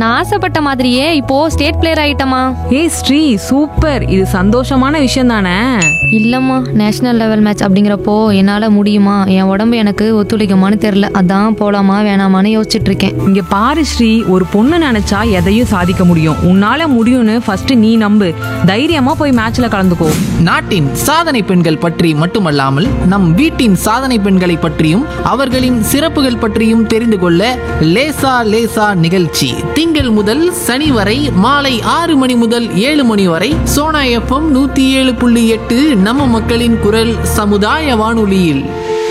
நான் ஆசைப்பட்ட மாதிரியே இப்போ ஸ்டேட் பிளேயர் ஆயிட்டமா ஏய் ஸ்ரீ சூப்பர் இது சந்தோஷமான விஷயம் தானே இல்லம்மா நேஷனல் லெவல் மேட்ச் அப்படிங்கிறப்போ என்னால முடியுமா என் உடம்பு எனக்கு ஒத்துழைக்குமான்னு தெரியல அதான் போலாமா வேணாமான்னு யோசிச்சுட்டு இருக்கேன் இங்க பாரு ஸ்ரீ ஒரு பொண்ணு நினைச்சா எதையும் சாதிக்க முடியும் உன்னால முடியும்னு ஃபர்ஸ்ட் நீ நம்பு தைரியமா போய் மேட்ச்ல கலந்துக்கோ நாட்டின் சாதனை பெண்கள் பற்றி மட்டுமல்லாமல் நம் வீட்டின் சாதனை பெண்களை பற்றியும் அவர்களின் சிறப்புகள் பற்றியும் தெரிந்து கொள்ள லேசா லேசா நிகழ்ச்சி திங்கள் முதல் சனி வரை மாலை ஆறு மணி முதல் ஏழு மணி வரை சோனா எஃப்எம் நூத்தி ஏழு புள்ளி எட்டு நம்ம மக்களின் குரல் சமுதாய வானொலியில்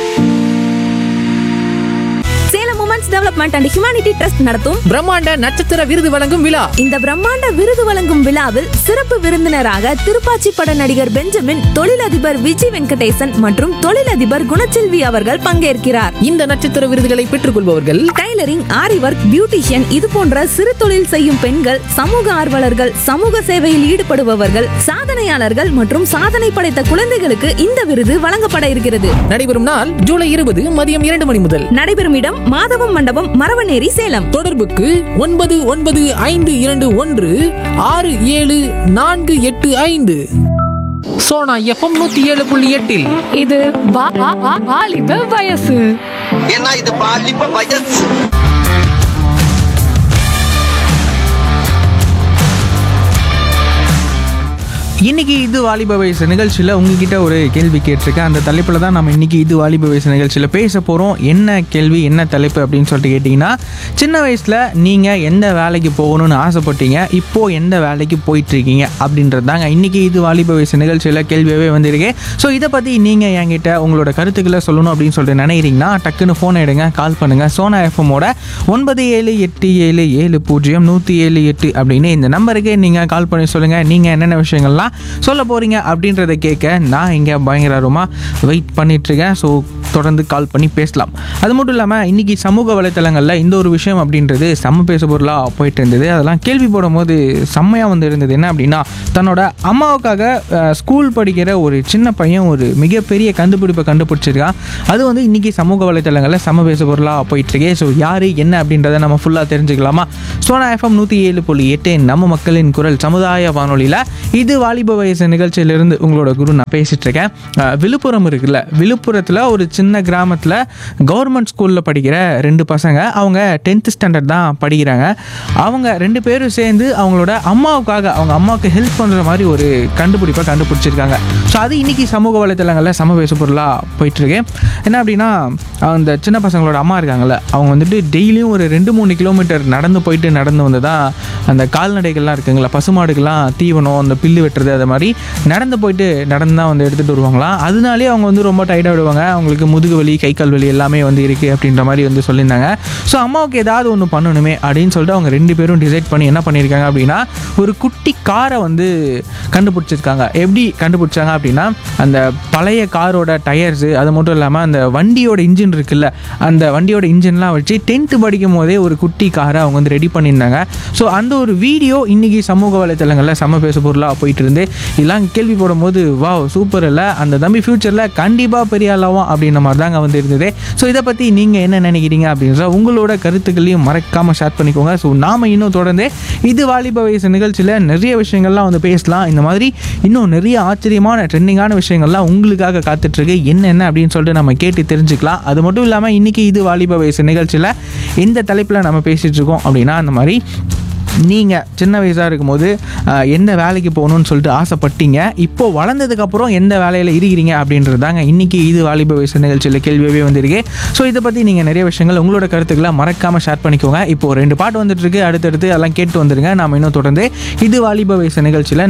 Salem women's development and humanity trust நடத்தும் பிரம்மாண்ட நட்சத்திர விருது வழங்கும் விழா இந்த பிரம்மாண்ட விருது வழங்கும் விழாவில் சிறப்பு விருந்தினராக திருப்பாச்சி பட நடிகர் பெஞ்சமின் தொழிலதிபர் விஜய் வெங்கடேசன் மற்றும் தொழிலதிபர் குணச்செல்வி அவர்கள் பங்கேற்கிறார் இந்த நட்சத்திர விருதுகளை பெற்றுக் கொள்பவர்கள் டைலரிங் ஆரி ஒர்க் பியூட்டிஷியன் இது போன்ற சிறு தொழில் செய்யும் பெண்கள் சமூக ஆர்வலர்கள் சமூக சேவையில் ஈடுபடுபவர்கள் சாதனையாளர்கள் மற்றும் சாதனை படைத்த குழந்தைகளுக்கு இந்த விருது வழங்கப்பட இருக்கிறது நடைபெறும் நாள் ஜூலை இருபது மதியம் இரண்டு மணி முதல் நடைபெறும் இடம் மாதவம் மண்டபம் மரவநேரி சேலம் தொடர்புக்கு ஒன்பது ஒன்பது ஐந்து இரண்டு ஒன்று ஆறு ஏழு நான்கு எட்டு ஐந்து சோனா எஃப்எம் நூத்தி ஏழு புள்ளி எட்டில் இது வாலிப வயசு ஏன்னா இது பாலிப்ப வயசு இன்னைக்கு இது வாலிப வயசு நிகழ்ச்சியில் உங்ககிட்ட ஒரு கேள்வி கேட்டிருக்கேன் அந்த தலைப்பில் தான் நம்ம இன்னைக்கு இது வாலிப வயசு நிகழ்ச்சியில் பேச போகிறோம் என்ன கேள்வி என்ன தலைப்பு அப்படின்னு சொல்லிட்டு கேட்டிங்கன்னா சின்ன வயசில் நீங்கள் எந்த வேலைக்கு போகணும்னு ஆசைப்பட்டீங்க இப்போது எந்த வேலைக்கு போயிட்டுருக்கீங்க அப்படின்றது தாங்க இன்றைக்கி இது வாலிப வயசு நிகழ்ச்சியில் கேள்வியாகவே வந்திருக்கு ஸோ இதை பற்றி நீங்கள் என்கிட்ட உங்களோட கருத்துக்களை சொல்லணும் அப்படின்னு சொல்லிட்டு நினைக்கிறீங்கன்னா டக்குன்னு ஃபோன் எடுங்க கால் பண்ணுங்கள் சோனா எஃப்எம்மோட ஒன்பது ஏழு எட்டு ஏழு ஏழு பூஜ்ஜியம் நூற்றி ஏழு எட்டு அப்படின்னு இந்த நம்பருக்கு நீங்கள் கால் பண்ணி சொல்லுங்கள் நீங்கள் என்னென்ன விஷயங்கள்லாம் சொல்ல போகிறீங்க அப்படின்றத கேட்க நான் இங்கே பயங்கரமாக வெயிட் பண்ணிகிட்ருக்கேன் ஸோ தொடர்ந்து கால் பண்ணி பேசலாம் அது மட்டும் இல்லாமல் இன்றைக்கி சமூக வலைத்தளங்களில் இந்த ஒரு விஷயம் அப்படின்றது செம்ம பேச பொருளாக போயிட்டு இருந்தது அதெல்லாம் கேள்வி போடும்போது செம்மையாக வந்து இருந்தது என்ன அப்படின்னா தன்னோட அம்மாவுக்காக அஹ், ஸ்கூல் படிக்கிற ஒரு சின்ன பையன் ஒரு மிகப்பெரிய கண்டுபிடிப்பை கண்டுபிடிச்சிருக்கான் அது வந்து இன்றைக்கி சமூக வலைத்தளங்களில் செம்ம பேச பொருளாக போயிட்டுருக்கு ஸோ யார் என்ன அப்படின்றத நம்ம ஃபுல்லாக தெரிஞ்சுக்கலாமா சோனா எஃப்எம் நூற்றி ஏழு புள்ளி எட்டு நம்ம மக்களின் குரல் சமுதாய வானொலியில் இது வாலிப வயசு நிகழ்ச்சியிலிருந்து உங்களோட குரு நான் பேசிகிட்டு இருக்கேன் அஹ், விழுப்புரம் இருக்குல்ல விழுப்புரத்தில் ஒரு சின்ன கிராமத்தில் கவர்மெண்ட் ஸ்கூலில் படிக்கிற ரெண்டு பசங்க அவங்க டென்த் ஸ்டாண்டர்ட் தான் படிக்கிறாங்க அவங்க ரெண்டு பேரும் சேர்ந்து அவங்களோட அம்மாவுக்காக அவங்க அம்மாவுக்கு ஹெல்ப் பண்ணுற மாதிரி ஒரு கண்டுபிடிப்பை கண்டுபிடிச்சிருக்காங்க ஸோ அது இன்னைக்கு சமூக வலைத்தளங்களில் சம பேசு பொருளாக போயிட்டுருக்கு என்ன அப்படின்னா அந்த சின்ன பசங்களோட அம்மா இருக்காங்கல்ல அவங்க வந்துட்டு டெய்லியும் ஒரு ரெண்டு மூணு கிலோமீட்டர் நடந்து போயிட்டு நடந்து வந்து தான் அந்த கால்நடைகள்லாம் இருக்குங்களா பசுமாடுகள்லாம் தீவனம் அந்த பில்லு வெட்டுறது அது மாதிரி நடந்து போயிட்டு நடந்து தான் வந்து எடுத்துகிட்டு வருவாங்களாம் அதனாலே அவங்க வந்து ரொம்ப டைட்டாக விடுவாங்க அவங்களுக்கு முதுகு வலி கை கால் வலி எல்லாமே வந்து இருக்குது அப்படின்ற மாதிரி வந்து சொல்லியிருந்தாங்க ஸோ அம்மாவுக்கு ஏதாவது ஒன்று பண்ணணுமே அப்படின்னு சொல்லிட்டு அவங்க ரெண்டு பேரும் டிசைட் பண்ணி என்ன பண்ணியிருக்காங்க அப்படின்னா ஒரு குட்டி காரை வந்து கண்டுபிடிச்சிருக்காங்க எப்படி கண்டுபிடிச்சாங்க அப்படின்னா அந்த பழைய காரோட டயர்ஸு அது மட்டும் இல்லாமல் அந்த வண்டியோட இன்ஜின் இருக்குல்ல அந்த வண்டியோட இன்ஜின்லாம் வச்சு டென்த்து படிக்கும் போதே ஒரு குட்டி காரை அவங்க வந்து ரெடி பண்ணியிருந்தாங்க ஸோ அந்த ஒரு வீடியோ இன்னைக்கு சமூக வலைத்தளங்களில் செம்ம பேச பொருளாக போயிட்டு இருந்து இதெல்லாம் கேள்வி போடும்போது வா சூப்பர் இல்லை அந்த தம்பி ஃப்யூச்சரில் கண்டிப்பாக பெரிய ஆளாவும் அப்படின்ற மாதிரி தாங்க வந்து இருந்தது ஸோ இதை பற்றி நீங்கள் என்ன நினைக்கிறீங்க அப்படின்ற உங்களோட கருத்துக்களையும் மறக்காமல் ஷேர் பண்ணிக்கோங்க ஸோ நாம் இன்னும் தொடர்ந்து இது வாலிப வயசு நிகழ்ச்சியில் நிறைய விஷயங்கள்லாம் வந்து பேசலாம் இந்த மாதிரி இன்னும் நிறைய ஆச்சரியமான ட்ரெண்டிங்கான விஷயங்கள்லாம் உங்களுக்காக காத்துட்ருக்கு என்னென்ன அப்படின்னு சொல்லிட்டு நம்ம கேட்டு தெரிஞ்சுக்கலாம் அது மட்டும் இல்லாமல் இன்றைக்கி இது வாலிப வயசு நிகழ்ச்சியில் இந்த தலைப்பில் நம்ம பேசிகிட்டு இருக்கோம் அப்படின்னா அந்த மாதிரி நீங்கள் சின்ன வயசாக இருக்கும்போது ஆஹ், எந்த வேலைக்கு போகணும்னு சொல்லிட்டு ஆசைப்பட்டீங்க இப்போது வளர்ந்ததுக்கப்புறம் எந்த வேலையில் இருக்கிறீங்க அப்படின்றது தாங்க இன்றைக்கி இது வாலிப வயசு நிகழ்ச்சியில் கேள்வியாகவே வந்திருக்கு ஸோ இதை பற்றி நீங்கள் நிறைய விஷயங்கள் உங்களோட கருத்துக்களை மறக்காமல் ஷேர் பண்ணிக்கோங்க இப்போது ரெண்டு பாட்டு வந்துட்டு இருக்கு அடுத்தடுத்து அதெல்லாம் கேட்டு வந்துடுங்க நாம இன்னும் தொடர்ந்து இது வாலிப வயசு நிகழ்ச்சியில்